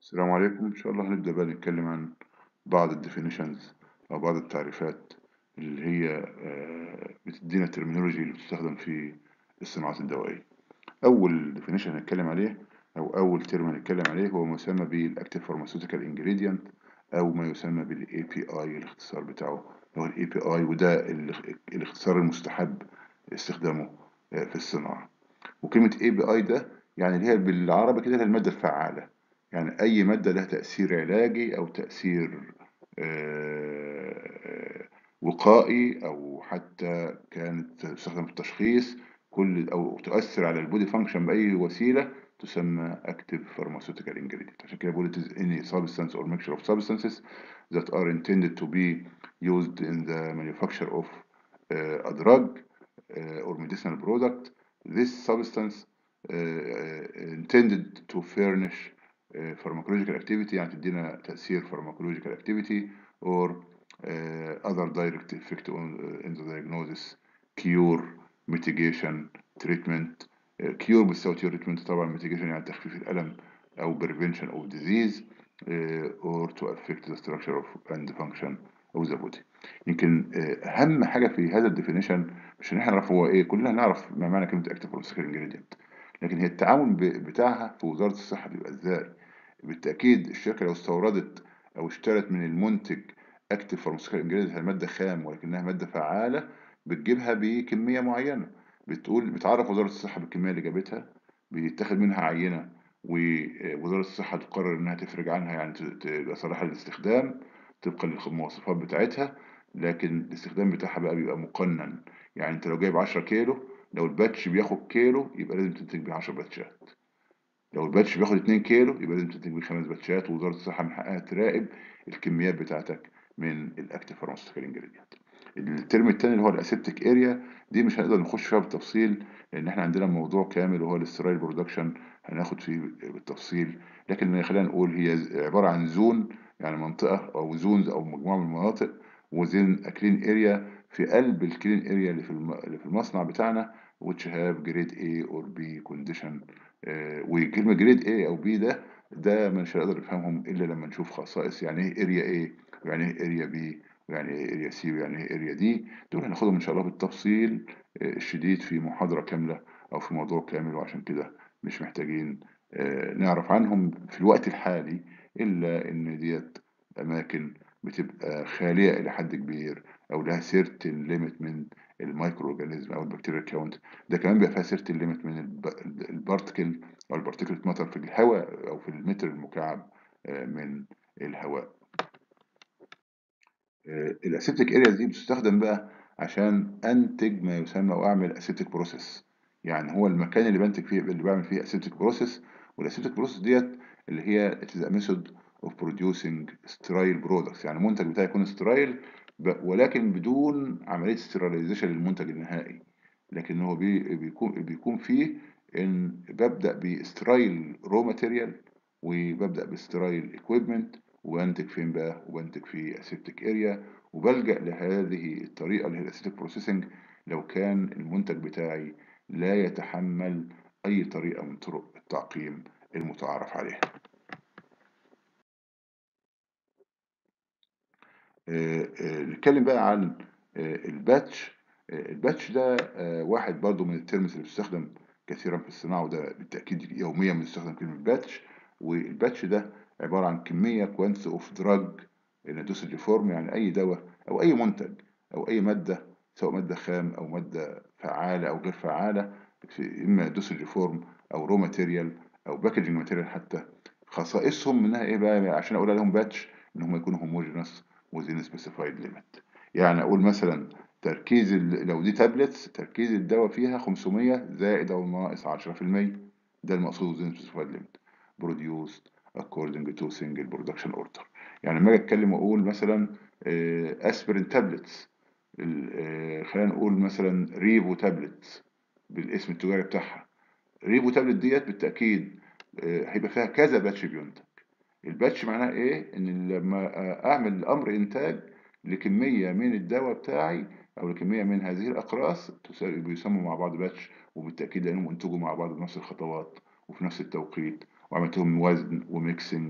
السلام عليكم إن شاء الله هنبدأ بقى نتكلم عن بعض الديفينيشنز أو بعض التعريفات اللي هي آه، بتدينا الترمينولوجي اللي بتستخدم في الصناعات الدوائية أول ديفينيشن هنتكلم عليه أو أول ترم هنتكلم عليه هو ما يسمى بالأكتيف فارماسيوتيكال انجريدينت أو ما يسمى بالاي بي اي الاختصار بتاعه هو الاي بي اي وده ال- الاختصار المستحب استخدامه آه، في الصناعة وكلمة اي بي اي ده يعني اللي هي بالعربي كده هي المادة الفعالة يعني أي مادة لها تأثير علاجي أو تأثير آه، وقائي أو حتى كانت تستخدم في التشخيص كل أو تؤثر على البودي فانكشن بأي وسيلة تسمى active pharmaceutical ingredient عشان كده بقول it is any substance or mixture of substances that are intended to be used in the manufacture of uh, a drug uh, or medicinal product this substance uh, uh, intended to furnish uh, pharmacological activity يعني تدينا تأثير pharmacological activity or uh, other direct effect on uh, in the diagnosis cure mitigation treatment uh, cure بتساوي treatment طبعا mitigation يعني تخفيف الألم أو prevention of disease uh, or to affect the structure of and function of the body يمكن uh, أهم حاجة في هذا الديفينيشن مش إن إحنا نعرف هو إيه كلنا نعرف ما معنى كلمة active pharmaceutical ingredient لكن هي التعامل ب- بتاعها في وزارة الصحة بيبقى إزاي بالتأكيد الشركة لو استوردت أو اشترت من المنتج أكتف فارماسيوتيكال انجريدينت هي مادة خام ولكنها مادة فعالة بتجيبها بكمية معينة بتقول بتعرف وزارة الصحة بالكمية اللي جابتها بيتاخد منها عينة ووزارة الصحة تقرر إنها تفرج عنها يعني ت- تبقى صالحة للاستخدام طبقا للمواصفات بتاعتها لكن الاستخدام بتاعها بقى بيبقى مقنن يعني انت لو جايب 10 كيلو لو الباتش بياخد كيلو يبقى لازم تنتج بيه 10 باتشات لو الباتش بياخد 2 كيلو يبقى لازم تنتج بيه خمس باتشات ووزارة الصحة من حقها تراقب الكميات بتاعتك من الاكتيف فارماسيوتيكال انجريدينت الترم التاني اللي هو الاسيبتيك اريا دي مش هنقدر نخش فيها بالتفصيل لان احنا عندنا موضوع كامل وهو الاسترايل برودكشن هناخد فيه بالتفصيل لكن خلينا نقول هي عبارة عن زون يعني منطقة او زونز او مجموعة من المناطق وزين كلين اريا في قلب الكلين اريا اللي في الم- اللي في المصنع بتاعنا which have grade A or B condition آه، وكلمة جريد A أو B ده ده مش هنقدر نفهمهم إلا لما نشوف خصائص يعني إيه اريا A ويعني إيه اريا B ويعني إيه اريا C ويعني إيه اريا D دول هناخدهم إن شاء الله بالتفصيل آه، الشديد في محاضرة كاملة أو في موضوع كامل وعشان كده مش محتاجين آه، نعرف عنهم في الوقت الحالي إلا إن ديت أماكن بتبقى خالية إلى حد كبير أو لها سيرتن ليميت من المايكرو اورجانيزم أو البكتيريا كاونت ده كمان بيبقى فيها سيرتن ليميت من الب- البارتكل او البارتيكلت ماتر في الهواء او في المتر المكعب آه، من الهواء الاسيبتيك ارياز دي بتستخدم بقى عشان انتج ما يسمى او اعمل اسيبتيك بروسيس يعني هو المكان اللي بنتج فيه اللي بعمل فيه اسيبتيك بروسيس والاسيبتيك بروسيس ديت اللي هي it is a method of producing sterile products يعني المنتج بتاعي يكون sterile ب- ولكن بدون عملية sterilization للمنتج النهائي لكن هو بي بيكون بيكون فيه ان ببدأ بسترايل رو ماتيريال وببدأ بسترايل equipment وبنتج فين بقى وبنتج في اسيبتيك اريا وبلجأ لهذه الطريقة اللي هي الاسيتيك بروسيسنج لو كان المنتج بتاعي لا يتحمل أي طريقة من طرق التعقيم المتعارف عليها. آه، آه، نتكلم بقى عن آه، الباتش آه، الباتش ده آه، واحد برضو من الترمز اللي بتستخدم كثيرا في الصناعة وده بالتأكيد يوميا بنستخدم كلمة باتش والباتش ده عبارة عن كمية كوانتس اوف دراج ان دوسج فورم يعني أي دواء أو أي منتج أو أي مادة سواء مادة خام أو مادة فعالة أو غير فعالة في إما دوسج فورم أو رو ماتيريال أو باكجينج ماتيريال حتى خصائصهم منها إيه بقى عشان أقول عليهم باتش إن هم يكونوا هوموجينس within specified limit يعني اقول مثلا تركيز ال- لو دي تابلتس تركيز الدواء فيها 500 زائد او ناقص 10% ده المقصود within specified limit produced according to single production order يعني لما اجي اتكلم واقول مثلا اسبرين تابلتس خلينا نقول مثلا ريفو تابلتس بالاسم التجاري بتاعها ريفو تابلت ديت بالتاكيد آه، هيبقى فيها كذا باتش بينتج الباتش معناه ايه ان لما اعمل امر انتاج لكميه من الدواء بتاعي او لكميه من هذه الاقراص تس- بيسموا مع بعض باتش وبالتاكيد لانهم انتجوا مع بعض بنفس الخطوات وفي نفس التوقيت وعملتهم وزن وميكسنج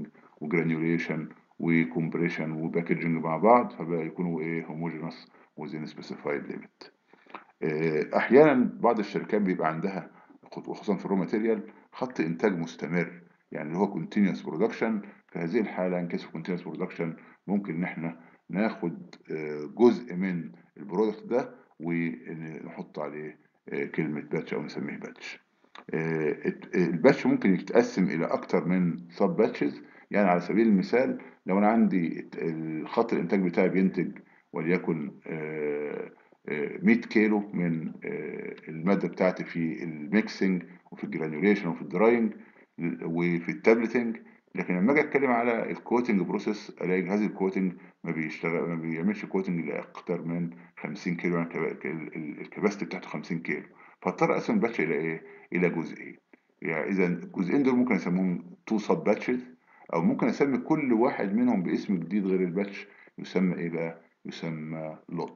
وجرانيوليشن وكومبريشن وباكجنج مع بعض فبقى يكونوا ايه هوموجينوس وزين سبيسيفايد ليميت احيانا بعض الشركات بيبقى عندها وخصوصا في الرو ماتيريال خط انتاج مستمر يعني اللي هو كونتينوس برودكشن في هذه الحاله ان كيس كونتينوس برودكشن ممكن ان احنا ناخد جزء من البرودكت ده ونحط عليه كلمه باتش او نسميه باتش الباتش ممكن يتقسم الى اكتر من سب باتشز يعني على سبيل المثال لو انا عندي خط الانتاج بتاعي بينتج وليكن 100 كيلو من الماده بتاعتي في الميكسنج وفي الجرانيوليشن وفي الدراينج وفي التابلتنج لكن لما اجي اتكلم على الكوتنج بروسيس الاقي جهاز الكوتنج ما بيشتغل ما بيعملش كوتنج لاكتر من 50 كيلو يعني الكباستي بتاعته 50 كيلو فاضطر اقسم الباتش الى ايه؟ الى جزئين يعني اذا الجزئين دول ممكن اسميهم تو سب باتشز او ممكن اسمي كل واحد منهم باسم جديد غير الباتش يسمى ايه بقى؟ يسمى لوت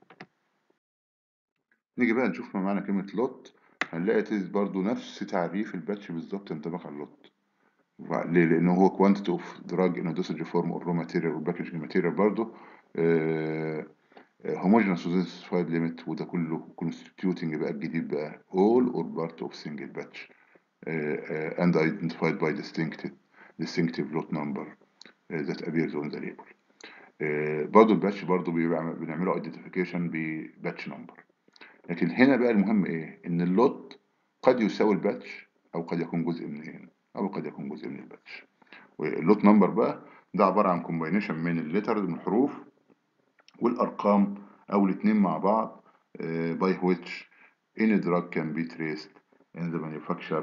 نيجي بقى نشوف ما معنى كلمة لوت هنلاقي تيز برضو نفس تعريف الباتش بالظبط ينطبق على اللوت ليه؟ لأنه هو quantity of drug in a dosage form or raw material or packaging material برضو آه homogeneous specified limit وده كله constituting بقى الجديد بقى all or part of single batch آه and identified by distinctive distinctive lot number آه that appears on the label آه برضو الباتش برضو بيبقى بنعمله identification بباتش نمبر لكن هنا بقى المهم ايه ان اللوت قد يساوي الباتش او قد يكون جزء منين او قد يكون جزء من الباتش واللوت نمبر بقى ده عباره عن كومباينيشن من الليترز من الحروف والارقام او الاثنين مع بعض uh, by which any drug can be traced in the manufacture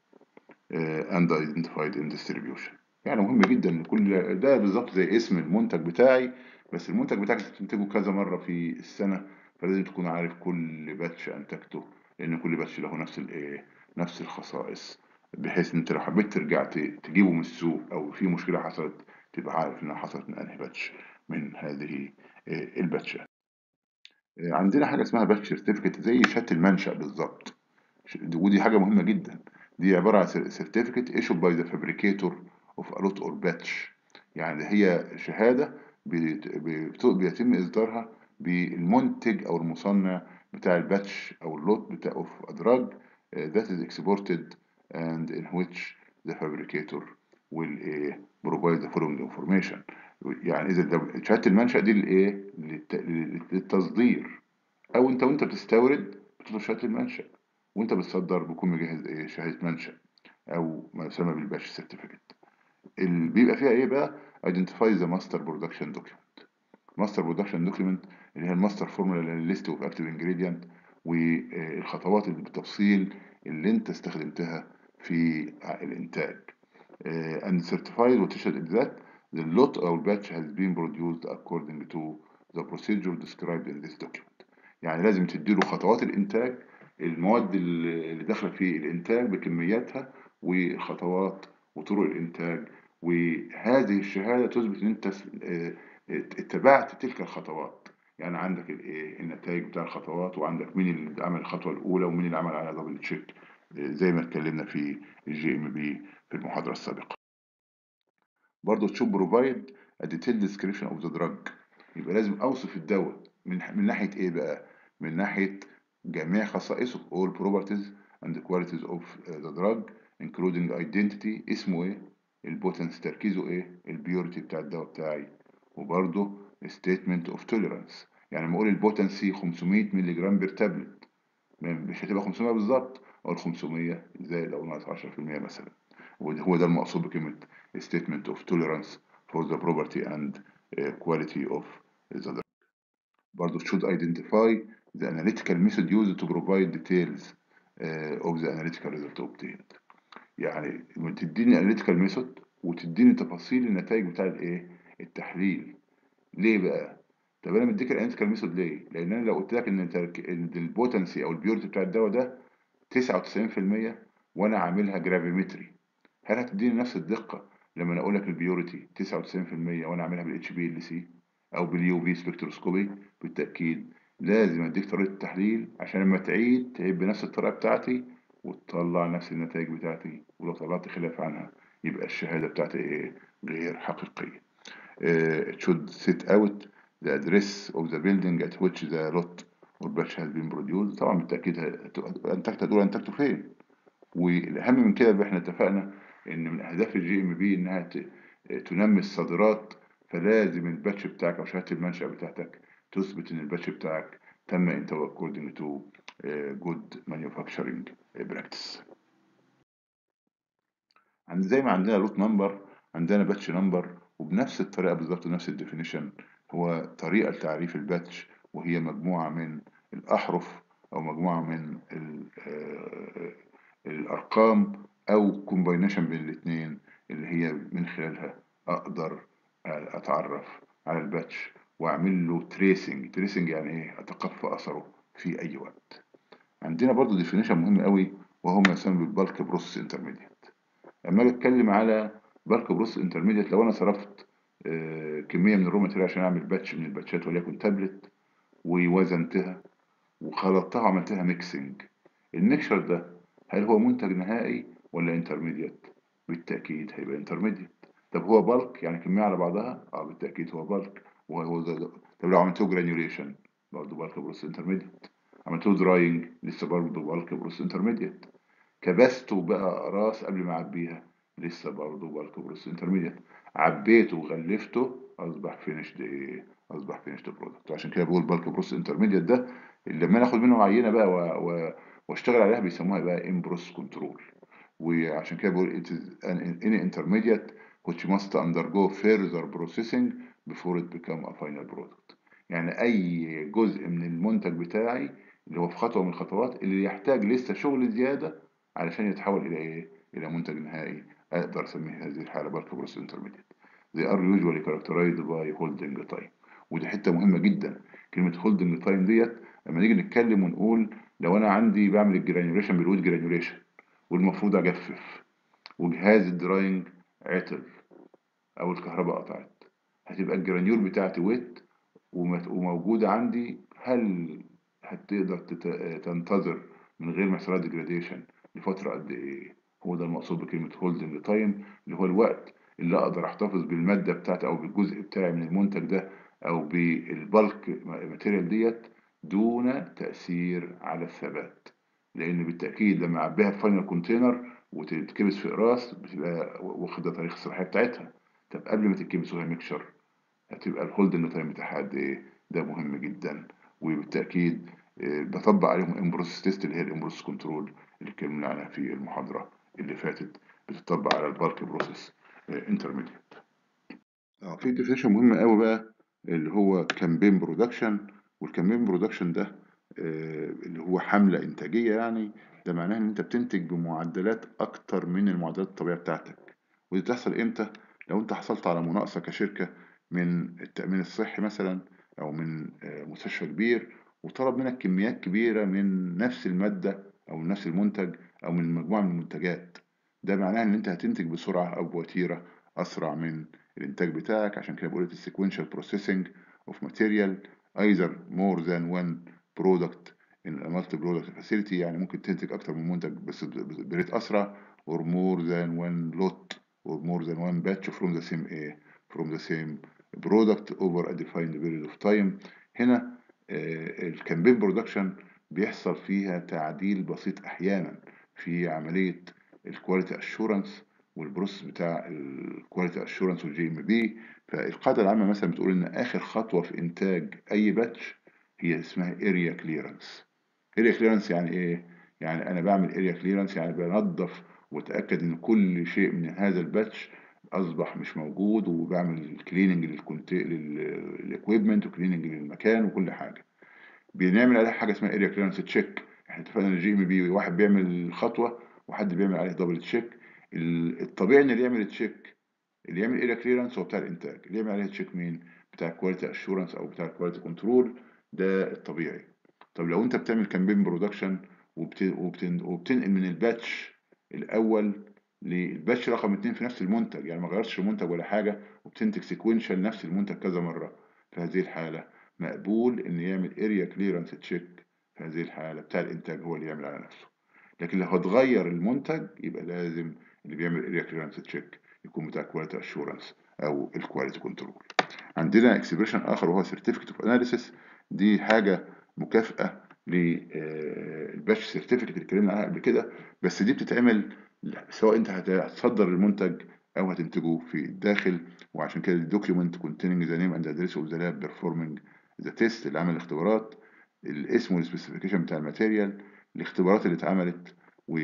uh, and identified in distribution يعني مهم جدا ان كل ده بالظبط زي اسم المنتج بتاعي بس المنتج بتاعك تنتجه كذا مره في السنه فلازم تكون عارف كل باتش انتجته لان كل باتش له نفس الايه نفس الخصائص بحيث انت لو حبيت ترجع تجيبه من السوق او في مشكله حصلت تبقى عارف انها حصلت من انهي باتش من هذه الباتشات عندنا حاجه اسمها باتش سيرتيفيكت زي شهاده المنشا بالظبط ودي حاجه مهمه جدا دي عباره عن سيرتيفيكت ايشود باي ذا فابريكيتور اوف الوت اور باتش يعني هي شهاده بيتم اصدارها بالمنتج او المصنع بتاع الباتش او اللوت بتاع اوف ادراج that is exported and in which the fabricator will uh, provide the following information يعني اذا شهاده المنشا دي للايه للتصدير او انت وانت بتستورد بتطلب شهاده المنشا وانت بتصدر بيكون مجهز ايه شهاده منشا او ما يسمى بالباتش سيرتيفيكت اللي بيبقى فيها ايه بقى identify the master production document ماستر برودكشن دوكيمنت اللي هي الماستر فورمولا لليست اوف اكتيف انجريدينت والخطوات اللي بالتفصيل اللي انت استخدمتها في الانتاج and certified وتشهد ذات the lot or batch has been produced according to the procedure described in this document يعني لازم تديله خطوات الانتاج المواد اللي داخله في الانتاج بكمياتها وخطوات وطرق الانتاج وهذه الشهاده تثبت ان انت اتبعت تلك الخطوات يعني عندك الايه النتائج بتاع الخطوات وعندك مين اللي عمل الخطوه الاولى ومين اللي عمل على دبل تشيك زي ما اتكلمنا في الجي ام بي في المحاضره السابقه برضه تشوف بروفايد a detailed description of the drug يبقى لازم اوصف الدواء من من ناحيه ايه بقى من ناحيه جميع خصائصه all properties and qualities of the drug including identity اسمه ايه البوتنس تركيزه ايه البيورتي بتاع الدواء بتاعي وبرضه statement of tolerance يعني لما اقول البوتنسي 500 مللي جرام بير تابلت مش هتبقى 500 بالظبط اقول 500 زائد او ناقص 10% مثلا وهو ده المقصود بكلمه statement of tolerance for the property and quality of the drug برضه should identify the analytical method used to provide details of the analytical result obtained يعني تديني analytical method وتديني تفاصيل النتائج بتاع الايه التحليل ليه بقى طب انا مديك الاناليتيكال ميثود ليه لان انا لو قلت لك ان ان البوتنسي او البيورتي بتاع الدواء ده 99% وانا عاملها جرافيمتري هل هتديني نفس الدقه لما انا اقول لك البيورتي 99% وانا عاملها بالاتش بي ال سي او باليو في سبكتروسكوبي بالتاكيد لازم اديك طريقه التحليل عشان لما تعيد تعيد بنفس الطريقه بتاعتي وتطلع نفس النتائج بتاعتي ولو طلعت خلاف عنها يبقى الشهادة بتاعتي إيه غير حقيقية uh, it should set out the address of the building at which the lot or batch has been produced طبعا بالتأكيد هت- أنتجت هتقول أنتجته فين والأهم من كده بقى احنا اتفقنا إن من أهداف الجي ام بي إنها ت- تنمي الصادرات فلازم الباتش بتاعك أو شهادة المنشأ بتاعتك تثبت إن الباتش بتاعك تم إنتاجه according to uh, good manufacturing practice. عند زي ما عندنا روت نمبر عندنا باتش نمبر وبنفس الطريقة بالظبط ونفس الديفينيشن هو طريقة لتعريف الباتش وهي مجموعة من الأحرف أو مجموعة من ال- آه، الأرقام أو كومباينيشن بين الاتنين اللي هي من خلالها أقدر آه، أتعرف على الباتش وأعمل له تريسنج تريسنج يعني إيه أتقفى أثره في أي وقت عندنا برضو ديفينيشن مهم قوي وهو ما يسمى بالبالك بروسس انترميديت اما اجي اتكلم على بالك بروسس انترميديت لو انا صرفت آه، كميه من الرو ماتيريال عشان اعمل باتش من الباتشات وليكن تابلت ووزنتها وخلطتها وعملتها ميكسنج الميكشر ده هل هو منتج نهائي ولا انترميديت بالتاكيد هيبقى انترميديت طب هو بالك يعني كميه على بعضها اه بالتاكيد هو بالك وهو ده ده. طب لو عملته جرانيوليشن برضه بالك بروسس انترميديت عملته دراينج لسه برضه بالك بروسس انترميديت كبسته بقى اقراص قبل ما اعبيها لسه برضه بالك بروسس انترميديت عبيته وغلفته اصبح فينيشد ايه اصبح فينيشد برودكت عشان كده بقول بالك بروسس انترميديت ده اللي لما ناخد منه عينه بقى و... و... واشتغل عليها بيسموها بقى امبروس كنترول وعشان كده بقول it is an any intermediate which must undergo further processing before it become a final product يعني اي جزء من المنتج بتاعي اللي هو في خطوه من الخطوات اللي يحتاج لسه شغل زياده علشان يتحول الى ايه الى منتج نهائي اقدر اسميه هذه الحاله بالك بروسس انترميديت they are usually characterized by holding time ودي حته مهمه جدا كلمه holding time ديت لما نيجي نتكلم ونقول لو انا عندي بعمل الجرانيوليشن بالويت جرانيوليشن والمفروض اجفف وجهاز الدراينج عطل او الكهرباء قطعت هتبقى الجرانيول بتاعتي ويت ومت- وموجودة عندي هل هتقدر تت- تنتظر من غير ما يحصل ديجراديشن لفترة قد ايه هو ده المقصود بكلمة هولدنج تايم اللي هو الوقت اللي اقدر احتفظ بالمادة بتاعتي او بالجزء بتاعي من المنتج ده او بالبلك ماتيريال ديت دون تأثير على الثبات لان بالتأكيد لما اعبيها في فاينل كونتينر وتتكبس في اقراص بتبقى واخدة تاريخ الصلاحية بتاعتها طب قبل ما تتكبس وهي ميكشر هتبقى الهولدنج تايم بتاعها قد ايه ده مهم جدا وبالتاكيد آه، بطبق عليهم امبروس تيست اللي هي الامبروس كنترول اللي اتكلمنا عنها في المحاضره اللي فاتت بتطبق على البالك بروسيس انترميديت اه في ديفينيشن مهم قوي بقى اللي هو كامبين برودكشن والكامبين برودكشن ده آه، اللي هو حمله انتاجيه يعني ده معناه ان انت بتنتج بمعدلات اكتر من المعدلات الطبيعيه بتاعتك ودي تحصل امتى لو انت حصلت على مناقصه كشركه من التامين الصحي مثلا او من آه، مستشفى كبير وطلب منك كميات كبيره من نفس الماده او من نفس المنتج او من مجموعه من المنتجات ده معناه ان انت هتنتج بسرعه او بوتيره اسرع من الانتاج بتاعك عشان كده بقول السيكونشال بروسيسنج اوف ماتيريال either more than one product in a multi product facility يعني ممكن تنتج اكتر من منتج بس ب- بريت اسرع or more than one lot or more than one batch from the same ايه from the same product over a defined period of time هنا الكامبين برودكشن بيحصل فيها تعديل بسيط احيانا في عمليه الكواليتي اشورنس والبروسيس بتاع الكواليتي اشورنس والجي ام بي فالقاعده العامه مثلا بتقول ان اخر خطوه في انتاج اي باتش هي اسمها اريا كليرنس اريا كليرنس يعني ايه يعني انا بعمل اريا كليرنس يعني بنظف واتاكد ان كل شيء من هذا الباتش اصبح مش موجود وبعمل كليننج للاكويبمنت وكليننج للمكان وكل حاجه بنعمل عليها حاجه اسمها اريا كليرنس تشيك احنا اتفقنا ان الجي ام بي واحد بيعمل خطوه وحد بيعمل عليه دبل تشيك الطبيعي ان اللي يعمل تشيك اللي يعمل اريا كليرنس هو بتاع الانتاج اللي يعمل عليه تشيك مين بتاع الكواليتي اشورنس او بتاع الكواليتي كنترول ده الطبيعي طب لو انت بتعمل كامبين برودكشن وبت... وبتن... وبتنقل من الباتش الاول للباتش رقم اتنين في نفس المنتج يعني ما غيرتش المنتج ولا حاجه وبتنتج سيكونشال نفس المنتج كذا مره في هذه الحاله مقبول ان يعمل اريا كليرنس تشيك في هذه الحاله بتاع الانتاج هو اللي يعمل على نفسه لكن لو هتغير المنتج يبقى لازم اللي بيعمل اريا كليرنس تشيك يكون بتاع كواليتي اشورنس او الكواليتي كنترول عندنا اكسبريشن اخر وهو سيرتيفيكت اوف اناليسيس دي حاجه مكافاه للباتش سيرتيفيكت اللي اتكلمنا عنها قبل كده بس دي بتتعمل سواء انت هتصدر المنتج او هتنتجه في الداخل وعشان كده الدوكيومنت containing the name and address of the lab performing the test اللي عمل الاختبارات الاسم والسبيسيفيكيشن بتاع الماتيريال الاختبارات اللي اتعملت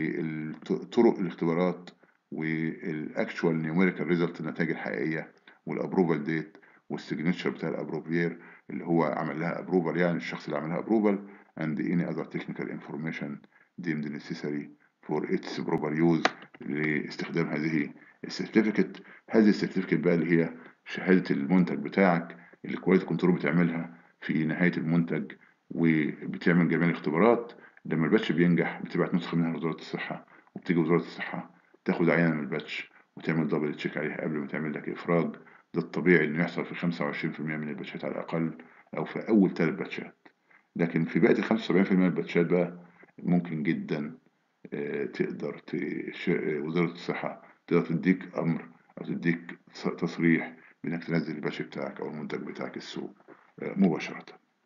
وطرق الاختبارات والاكشوال نيوميريكال ريزلت النتائج الحقيقيه والابروفال ديت والسيجنتشر بتاع الابروفير اللي هو عمل لها ابروفال يعني الشخص اللي عملها ابروفال and any other technical information deemed necessary for its proper use لاستخدام هذه السيرتيفيكت هذه السيرتيفيكت بقى اللي هي شهادة المنتج بتاعك اللي كواليتي كنترول بتعملها في نهاية المنتج وبتعمل جميع الاختبارات لما الباتش بينجح بتبعت نسخة منها لوزارة الصحة وبتيجي وزارة الصحة تاخد عينة من الباتش وتعمل دبل تشيك عليها قبل ما تعمل لك إفراج ده الطبيعي إنه يحصل في 25% من الباتشات على الأقل أو في أول ثلاث باتشات لكن في بقية ال 75% من الباتشات بقى ممكن جدا تقدر تش... وزارة الصحة تقدر تديك أمر أو تديك تصريح بإنك تنزل الباتش بتاعك أو المنتج بتاعك السوق مباشرة.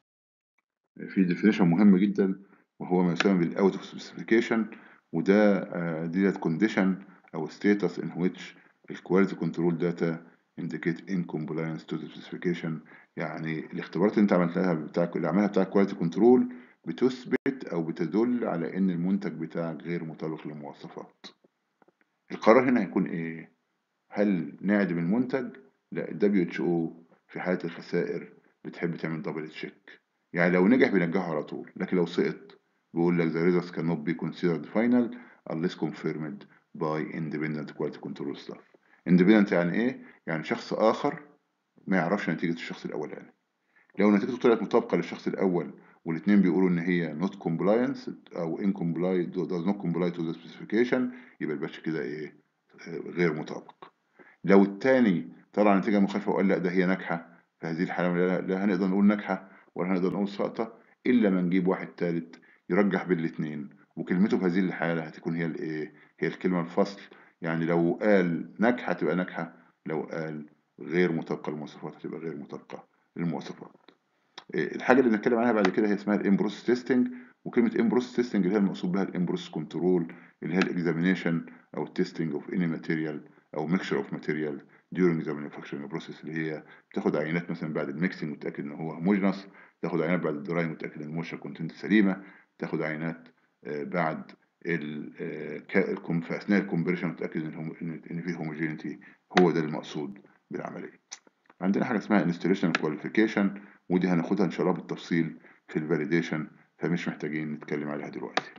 في ديفينيشن مهم جدا وهو ما يسمى بالاوت اوف سبيسيفيكيشن وده ديت كونديشن او ستيتس ان which الكواليتي كنترول داتا indicate incompliance to the specification يعني الاختبارات اللي انت عملتها بتاعك اللي عملها بتاع كواليتي كنترول بتثبت او بتدل على ان المنتج بتاعك غير مطابق للمواصفات القرار هنا هيكون ايه هل نعدم المنتج لا ال WHO في حالة الخسائر بتحب تعمل دبل تشيك يعني لو نجح بينجحه على طول لكن لو سقط بيقول لك the results cannot be considered final unless confirmed by independent quality control staff independent يعني ايه يعني شخص اخر ما يعرفش نتيجة الشخص الاولاني لو نتيجته طلعت مطابقة للشخص الاول والاثنين بيقولوا ان هي not compliance او incompliant does not comply to the specification يبقى الباتش كده ايه غير مطابق لو الثاني طلع نتيجة مخالفة وقال لا ده هي ناجحة في هذه الحالة لا, لا هنقدر نقول ناجحة ولا هنقدر نقول ساقطة إلا ما نجيب واحد تالت يرجح بين الاتنين وكلمته في هذه الحالة هتكون هي الإيه؟ هي الكلمة الفصل يعني لو قال ناجحة تبقى ناجحة لو قال غير مطابقة للمواصفات هتبقى غير مطابقة للمواصفات. الحاجة اللي بنتكلم عنها بعد كده هي اسمها الامبروس تيستنج وكلمة امبروس تيستنج اللي هي المقصود بها الامبروس كنترول اللي هي الاكزامينيشن أو التيستنج اوف اني ماتيريال أو ميكشر اوف ماتيريال during the manufacturing process اللي هي بتاخد عينات مثلا بعد الميكسنج وتتاكد ان هو هوموجينس تاخد عينات بعد الدراين وتتاكد ان الموشر كونتنت سليمه تاخد عينات بعد ال في اثناء الكومبريشن وتتاكد ان ان في هوموجينيتي هو ده المقصود بالعمليه عندنا حاجه اسمها انستليشن كواليفيكيشن ودي هناخدها ان شاء الله بالتفصيل في الفاليديشن فمش محتاجين نتكلم عليها دلوقتي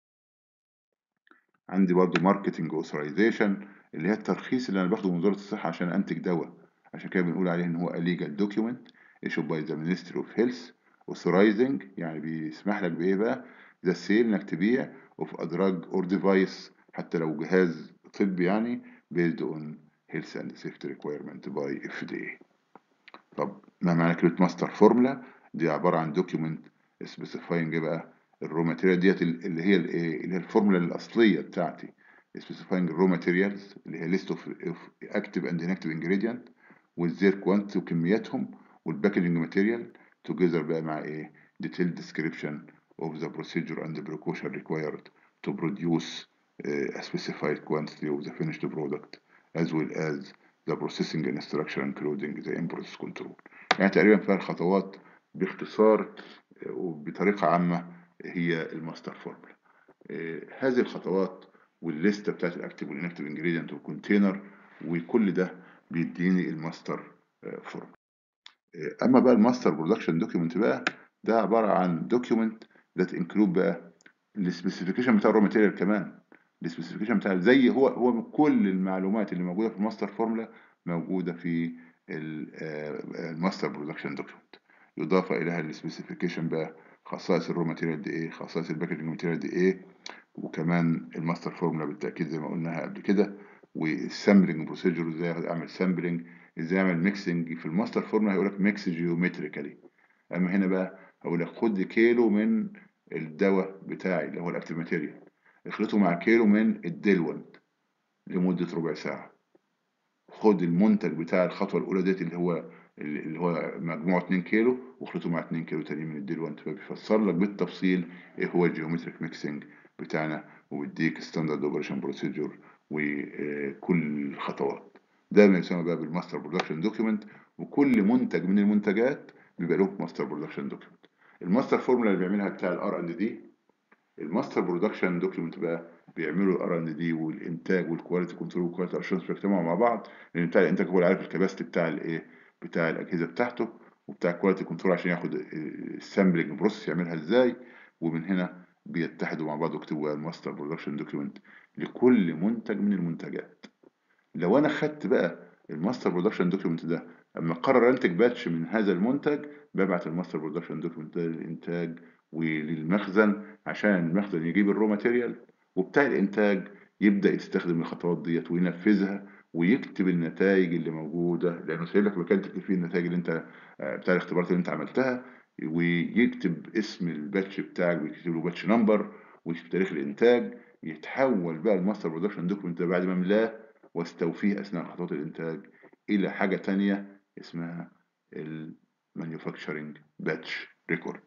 عندي برضو ماركتنج اوثرايزيشن اللي هي الترخيص اللي انا باخده من وزاره الصحه عشان انتج دواء عشان كده بنقول عليه ان هو illegal document issued by the Ministry of Health authorizing يعني بيسمح لك بايه بقى the sale انك تبيع of a drug or device حتى لو جهاز طبي يعني based on health and safety requirement by FDA طب ما معنى كلمة ماستر فورمولا دي عبارة عن document specifying بقى الرو ماتيريال ديت اللي هي الايه اللي هي الفورمولا الاصليه بتاعتي specifying raw materials اللي هي list of, of active and inactive ingredient with their quantity وكمياتهم والباكجينج ماتيريال together بقى مع ايه detailed description of the procedure and the precaution required to produce uh, a specified quantity of the finished product as well as the processing instruction including the in-process control يعني تقريبا فيها الخطوات باختصار وبطريقة عامة هي الماستر فورمولا هذه الخطوات والليسته بتاعت الاكتيف والانكتيف انجريدينت والكونتينر وكل ده بيديني الماستر فورمولا اما بقى الماستر برودكشن دوكيومنت بقى ده عباره عن دوكيومنت ذات انكلود بقى السبيسيفيكيشن بتاع الرو ماتيريال كمان السبيسيفيكيشن بتاع زي هو هو كل المعلومات اللي موجوده في الماستر فورمولا موجوده في الماستر برودكشن دوكيومنت يضاف اليها السبيسيفيكيشن بقى خصائص الرو ماتيريال دي ايه خصائص الباكجنج ماتيريال دي ايه وكمان الماستر فورمولا بالتاكيد زي ما قلناها قبل كده والسامبلنج بروسيجر ازاي اعمل سامبلنج ازاي اعمل ميكسنج في الماستر فورمولا هيقول لك ميكس جيومتريكالي اما هنا بقى هقول لك خد كيلو من الدواء بتاعي اللي هو الاكتيف ماتيريال اخلطه مع كيلو من الديلونت لمدة ربع ساعة خد المنتج بتاع الخطوة الأولى ديت اللي هو اللي هو مجموعه 2 كيلو واخلطه مع 2 كيلو تانيين من الديلوانت فبيفسر لك بالتفصيل ايه هو الجيومتريك ميكسنج بتاعنا وبيديك ستاندرد اوبريشن بروسيدور وكل الخطوات ده ما يسمى بقى بالماستر برودكشن دوكيومنت وكل منتج من المنتجات بيبقى له ماستر برودكشن دوكيومنت الماستر فورمولا اللي بيعملها بتاع الار اند دي الماستر برودكشن دوكيومنت بقى بيعملوا الار ان دي والانتاج والكواليتي كنترول والكواليتي اشورنس بيجتمعوا مع بعض لان بتاع الانتاج هو اللي عارف الكباستي بتاع الايه بتاع الاجهزه بتاعته وبتاع الكواليتي كنترول عشان ياخد السامبلنج بروسيس يعملها ازاي ومن هنا بيتحدوا مع بعض ويكتبوا الماستر برودكشن دوكيومنت لكل منتج من المنتجات لو انا خدت بقى الماستر برودكشن دوكيومنت ده اما اقرر انتج باتش من هذا المنتج ببعت الماستر برودكشن دوكيومنت ده للانتاج وللمخزن عشان المخزن يجيب الرو ماتيريال وبتاع الانتاج يبدا يستخدم الخطوات ديت وينفذها ويكتب النتائج اللي موجوده لانه سايب لك مكان تكتب فيه النتائج اللي انت بتاع الاختبارات اللي انت عملتها ويكتب اسم الباتش بتاعك ويكتب له باتش نمبر ويكتب تاريخ الانتاج يتحول بقى الماستر برودكشن دوكيومنت ده بعد ما املاه واستوفيه اثناء خطوات الانتاج الى حاجه تانية اسمها المانيفاكتشرنج باتش ريكورد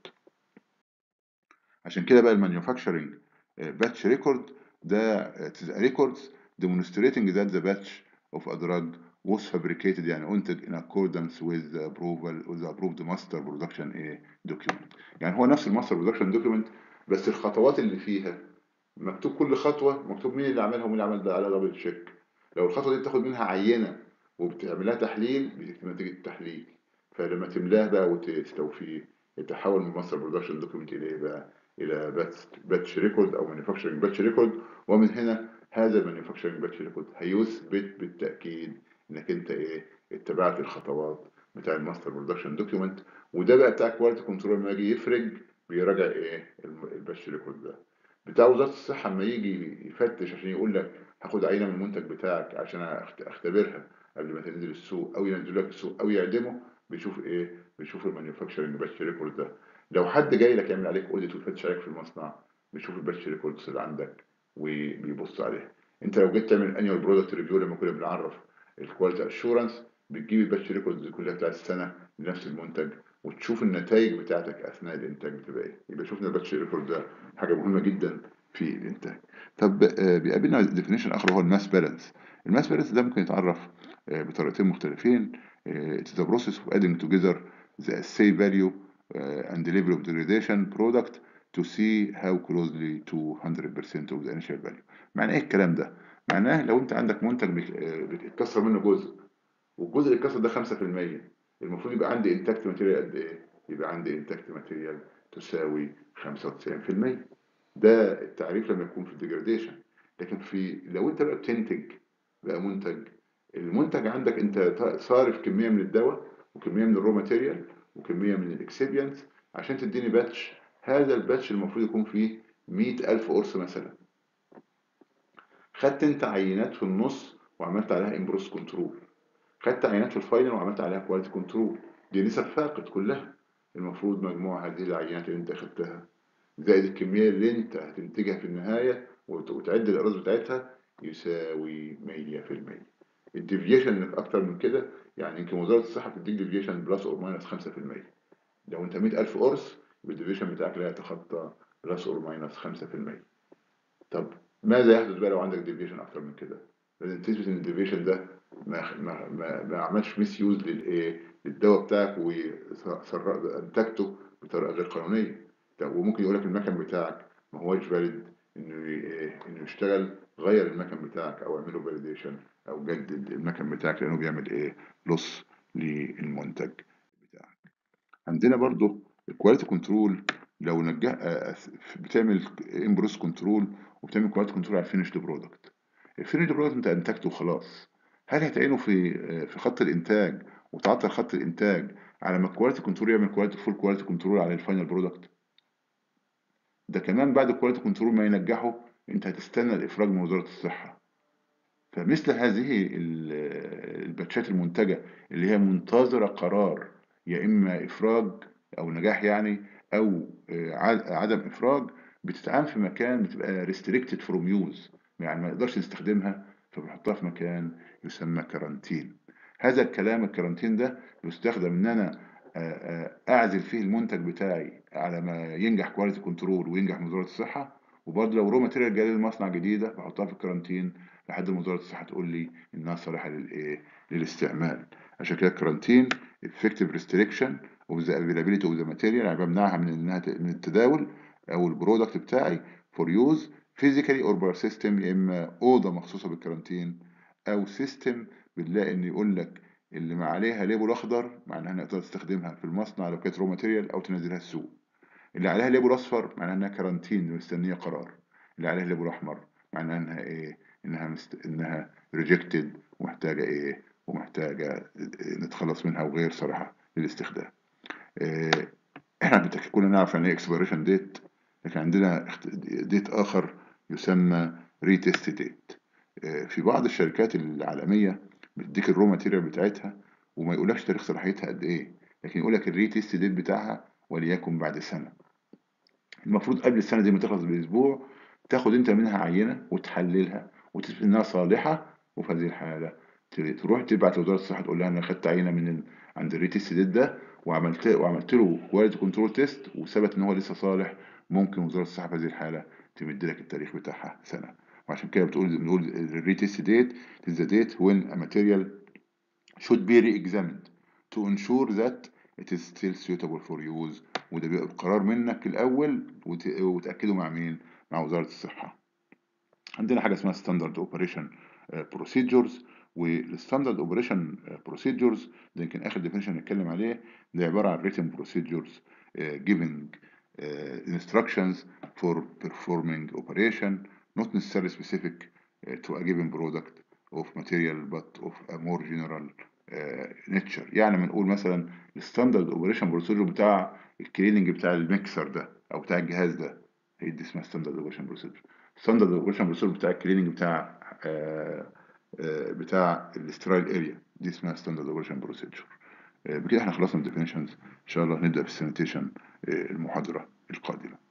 عشان كده بقى المانيفاكتشرنج باتش ريكورد ده records demonstrating that the batch of a drug was fabricated يعني أنتج in accordance with the approval with the approved master production document يعني هو نفس الماستر برودكشن دوكيومنت بس الخطوات اللي فيها مكتوب كل خطوة مكتوب مين اللي عملها ومين اللي عمل ده على دبل تشيك لو الخطوة دي بتاخد منها عينة وبتعملها تحليل بتكتب نتيجة التحليل فلما تملاه بقى وتستوفيه يتحول من ماستر برودكشن دوكيومنت إلى إيه بقى؟ إلى باتش ريكورد أو مانيفاكتشرنج باتش ريكورد ومن هنا هذا المانيفاكتشرنج باتش ريكورد هيثبت بالتأكيد إنك أنت إيه اتبعت الخطوات بتاع الماستر برودكشن دوكيومنت وده بقى بتاع كواليتي كنترول لما يجي يفرج بيراجع إيه الباتش ريكورد ده بتاع وزارة الصحة لما يجي يفتش عشان يقول لك هاخد عينة من المنتج بتاعك عشان اختبرها قبل ما تنزل السوق أو ينزل لك السوق أو يعدمه بيشوف إيه بيشوف المانيفاكتشرنج باتش ريكورد ده لو حد جاي لك يعمل عليك اوديت ويفتش عليك في المصنع بيشوف الباتش ريكوردز اللي عندك وبيبص عليها انت لو جيت تعمل انيوال برودكت ريفيو لما كنا بنعرف الكواليتي اشورنس بتجيب الباتش ريكوردز كلها بتاعت السنه لنفس المنتج وتشوف النتائج بتاعتك اثناء الانتاج بتبقى ايه يبقى شفنا الباتش ريكورد ده حاجه مهمه جدا في الانتاج طب بيقابلنا ديفينيشن اخر هو الماس بالانس الماس بالانس ده ممكن يتعرف بطريقتين مختلفين it's the process of adding together the assay value uh, and the level of degradation product to see how closely to 100% of the initial value معنى ايه الكلام ده معناه لو انت عندك منتج بيتكسر منه جزء والجزء اللي اتكسر ده 5% المفروض يبقى عندي انتاكت ماتيريال قد ايه يبقى عندي انتاكت ماتيريال تساوي 95% ده التعريف لما يكون في الديجراديشن لكن في لو انت بقى بتنتج بقى منتج المنتج عندك انت صارف كميه من الدواء وكميه من الرو ماتيريال وكميه من الاكسبيانس عشان تديني باتش هذا الباتش المفروض يكون فيه 100000 قرص مثلا خدت انت عينات في النص وعملت عليها امبروس كنترول خدت عينات في الفاينل وعملت عليها كواليتي كنترول دي نسب فاقد كلها المفروض مجموع هذه العينات اللي انت خدتها زائد الكميه اللي انت هتنتجها في النهايه وتعد الاقراص بتاعتها يساوي 100% الديفيشن اكتر من كده يعني يمكن وزاره الصحه بتديك ديفيشن بلس اور ماينس 5% لو انت 100000 قرص يبقى الديفيشن بتاعك لا يتخطى بلس اور ماينس 5% طب ماذا يحدث بقى لو عندك ديفيشن اكتر من كده لازم تثبت ان الديفيشن ده ما ما ما, ما عملش ميس يوز للايه للدواء بتاعك وانتجته بطريقه غير قانونيه طب وممكن يقول لك المكن بتاعك ما هوش فاليد انه إيه انه يشتغل غير المكن بتاعك او اعمله فاليديشن او جدد المكن بتاعك لانه بيعمل ايه لص للمنتج بتاعك عندنا برضو الكواليتي كنترول لو نجح بتعمل امبروس كنترول وبتعمل كواليتي كنترول على الفينيشد برودكت الفينيشد برودكت انت انتجته وخلاص هل هتعينه في في خط الانتاج وتعطل خط الانتاج على ما الكواليتي كنترول يعمل كواليتي فول كواليتي كنترول على الفاينل برودكت ده كمان بعد الكواليتي كنترول ما ينجحه انت هتستنى الافراج من وزاره الصحه فمثل هذه الباتشات المنتجه اللي هي منتظره قرار يا اما افراج او نجاح يعني او عدم افراج بتتعامل في مكان بتبقى restricted from use يعني ما نقدرش نستخدمها فبحطها في مكان يسمى كارانتين هذا الكلام الكارانتين ده يستخدم ان انا آه، آه، اعزل فيه المنتج بتاعي على ما ينجح كواليتي كنترول وينجح وزاره الصحه وبرضه لو رو ماتيريال جاي للمصنع جديده بحطها في الكارانتين لحد ما وزاره الصحه تقول لي انها صالحه للايه للاستعمال عشان كده الكارانتين effective restriction of the availability of the material يعني بمنعها من انها ت- من التداول او البرودكت بتاعي for use physically or by system يا اما اوضه مخصوصه بالكارانتين او سيستم بنلاقي ان يقول لك اللي ما عليها ليبل اخضر معناها انها تقدر تستخدمها في المصنع لو كانت رو ماتيريال او تنزلها السوق اللي عليها ليبل اصفر معناها انها كارانتين مستنيه قرار اللي عليها ليبل احمر معناها انها ايه انها مست... انها ريجكتد ومحتاجه ايه ومحتاجه نتخلص منها وغير صالحه للاستخدام إيه، احنا بالتاكيد كلنا نعرف يعني ايه اكسبيريشن ديت لكن عندنا ديت اخر يسمى ريتست ديت في بعض الشركات العالميه بتديك الرو ماتيريال بتاعتها وما يقولكش تاريخ صلاحيتها قد ايه لكن يقولك الريتست ديت بتاعها وليكن بعد سنه المفروض قبل السنه دي ما تخلص باسبوع تاخد انت منها عينه وتحللها وتثبت انها صالحه وفي هذه الحاله ت- تروح تبعت لوزاره الصحه تقول لها انا خدت عينه من ال... عند الريتست ديت ده وعملت وعملت له كواليتي كنترول تيست وثبت ان هو لسه صالح ممكن وزاره الصحه في هذه الحاله تمد لك التاريخ بتاعها سنه وعشان كده بتقول بنقول الريتست ديت is the date when a material should be re-examined to ensure that it is still suitable for use وده بيبقى بقرار منك الأول وت- وتأكده مع مين؟ مع وزارة الصحة. عندنا حاجة اسمها ستاندرد اوبريشن بروسيدجرز والستاندرد اوبريشن بروسيدجرز ده يمكن آخر ديفينيشن نتكلم عليه ده عبارة عن written procedures uh, giving uh, instructions for performing operation not necessarily specific uh, to a given product of material but of a more general uh, nature يعني لما نقول مثلا الستاندرد اوبريشن بروسيدور بتاع الكليننج بتاع الميكسر ده او بتاع الجهاز ده هي دي اسمها ستاندرد اوبريشن بروسيدور ستاندرد اوبريشن بروسيدور بتاع الكليننج بتاع آه، آه، بتاع الاسترايل اريا دي اسمها ستاندرد اوبريشن بروسيدور بكده احنا خلصنا الديفينيشنز ان شاء الله نبدا في السانيتيشن المحاضره القادمه